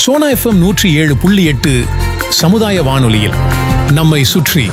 Sona FM நூற்றி ஏழு புள்ளி எட்டு சமுதாய வானொலியில் நம்மை சுற்றி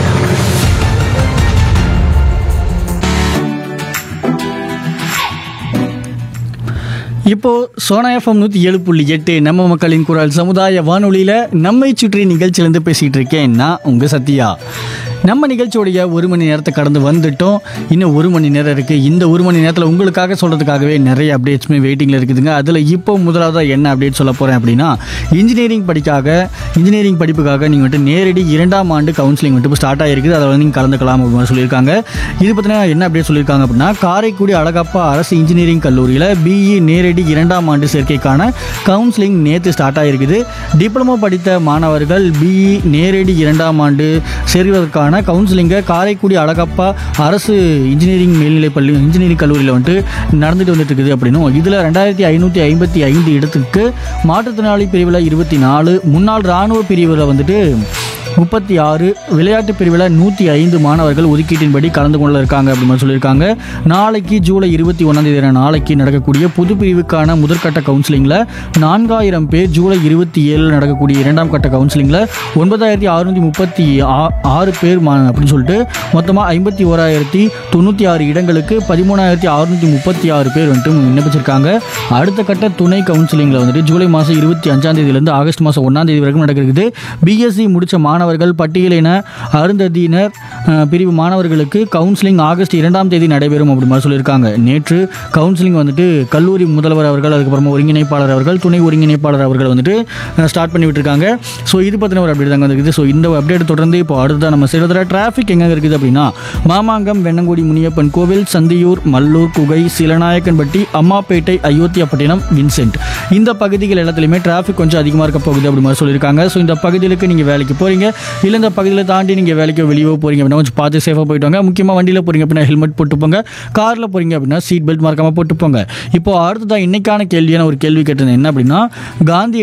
இப்போ சோனா எஃப்எம் நூற்றி ஏழு புள்ளி எட்டு நம்ம மக்களின் குரல் சமுதாய வானொலியில் நம்மை சுற்றி நிகழ்ச்சியிலேருந்து பேசிகிட்டு இருக்கேன் நான் உங்கள் சத்யா நம்ம நிகழ்ச்சியோடைய ஒரு மணி நேரத்தை கடந்து வந்துட்டோம் இன்னும் ஒரு மணி நேரம் இருக்குது இந்த ஒரு மணி நேரத்தில் உங்களுக்காக சொல்கிறதுக்காகவே நிறைய அப்டேட்ஸுமே வெயிட்டிங்கில் இருக்குதுங்க அதில் இப்போ முதலாவதாக என்ன அப்டேட் சொல்ல போகிறேன் அப்படின்னா இன்ஜினியரிங் படிக்காக இன்ஜினியரிங் படிப்புக்காக நீங்கள் வந்துட்டு நேரடி இரண்டாம் ஆண்டு கவுன்சிலிங் வந்துட்டு இப்போ ஸ்டார்ட் ஆகிருக்குது அதில் வந்து நீங்கள் கலந்துக்கலாம் அப்படின்னு சொல்லியிருக்காங்க இது பற்றின என்ன அப்டேட் சொல்லியிருக்காங்க அப்படின்னா காரைக்குடி அழகப்பா அரசு இன்ஜினியரிங் கல்லூரியில் பிஇ நேரடி இரண்டாம் ஆண்டு சேர்க்கைக்கான கவுன்சிலிங் நேற்று ஸ்டார்ட் ஆகிருக்குது டிப்ளமோ படித்த மாணவர்கள் பிஇ நேரடி இரண்டாம் ஆண்டு சேர்வதற்கான கவுன்சிலிங்கை காரைக்குடி அழகப்பா அரசு இன்ஜினியரிங் மேல்நிலைப் பள்ளி இன்ஜினியரிங் கல்லூரியில் வந்துட்டு நடந்துட்டு வந்துட்டு இருக்குது அப்படின்னும் இதில் ரெண்டாயிரத்தி ஐநூற்றி ஐம்பத்தி ஐந்து இடத்துக்கு மாற்றுத்திறனாளி பிரிவில் இருபத்தி நாலு முன்னாள் இராணுவ பிரிவில் வந்துட்டு முப்பத்தி ஆறு விளையாட்டு பிரிவில் நூற்றி ஐந்து மாணவர்கள் ஒதுக்கீட்டின்படி கலந்து கொள்ள இருக்காங்க அப்படின்னு மாதிரி சொல்லியிருக்காங்க நாளைக்கு ஜூலை இருபத்தி ஒன்றாம் தேதி நாளைக்கு நடக்கக்கூடிய பொது பிரிவுக்கான முதற்கட்ட கவுன்சிலிங்கில் நான்காயிரம் பேர் ஜூலை இருபத்தி ஏழில் நடக்கக்கூடிய இரண்டாம் கட்ட கவுன்சிலிங்கில் ஒன்பதாயிரத்தி அறுநூற்றி முப்பத்தி ஆ- ஆறு பேர் மா- அப்படின்னு சொல்லிட்டு மொத்தமாக ஐம்பத்தி ஓராயிரத்தி தொண்ணூற்றி ஆறு இடங்களுக்கு பதிமூணாயிரத்தி அறுநூற்றி முப்பத்தி ஆறு பேர் வந்துட்டு விண்ணப்பிச்சிருக்காங்க அடுத்த கட்ட துணை கவுன்சிலிங்கில் வந்துட்டு ஜூலை மாதம் இருபத்தி அஞ்சாம் தேதியிலேருந்து ஆகஸ்ட் மாதம் ஒன்றாம் தேதி வரைக்கும் நடக்கிறது பிஎஸ்சி முடித்த மாணவர்கள் பட்டியலின அருந்ததியினர் அஹ், பிரிவு மாணவர்களுக்கு கவுன்சிலிங் ஆகஸ்ட் இரண்டாம் தேதி நடைபெறும் அப்படி மாதிரி சொல்லியிருக்காங்க நேற்று கவுன்சிலிங் வந்துட்டு கல்லூரி முதல்வர் அவர்கள் அதுக்கப்புறமா ஒருங்கிணைப்பாளர் அவர்கள் துணை ஒருங்கிணைப்பாளர் அவர்கள் வந்துட்டு ஸ்டார்ட் பண்ணி விட்டுருக்காங்க ஸோ இது பற்றின ஒரு அப்டேட் தாங்க வந்துருக்குது ஸோ இந்த அப்டேட் தொடர்ந்து இப்போ அடுத்ததான் நம்ம சேலத்தில் டிராஃபிக் எங்கே இருக்குது அப்படின்னா மாமாங்கம் வெண்ணங்குடி முனியப்பன் கோவில் சந்தியூர் மல்லூர் குகை சிலநாயக்கன்பட்டி அம்மாப்பேட்டை அயோத்தியாப்பட்டினம் வின்சென்ட் இந்த பகுதிகள் எல்லாத்துலேயுமே டிராஃபிக் கொஞ்சம் அதிகமாக இருக்க போகுது அப்படி மாதிரி சொல்லியிருக்காங்க ஸோ இந்த பகுதிகளுக்கு நீங்கள் வேலைக்கு போகிறீங்க இல்லை இந்த பகுதியில் தாண்டி நீங்கள் வேலைக்கு வெளியே போகிறீங்க அப்படின்னா கொஞ்சம் பார்த்து சேஃபாக போயிட்டு வாங்க முக்கியமாக வண்டியில் போகிறீங்க அப்படின்னா ஹெல்மெட் போட்டு போங்க காரில் போகிறீங்க அப்படின்னா சீட் பெல்ட் மறக்காமல் போட்டு போங்க இப்போ அடுத்ததான் இன்னைக்கான கேள்வியான ஒரு கேள்வி கேட்டிருந்தேன் என்ன அப்படின்னா காந்தி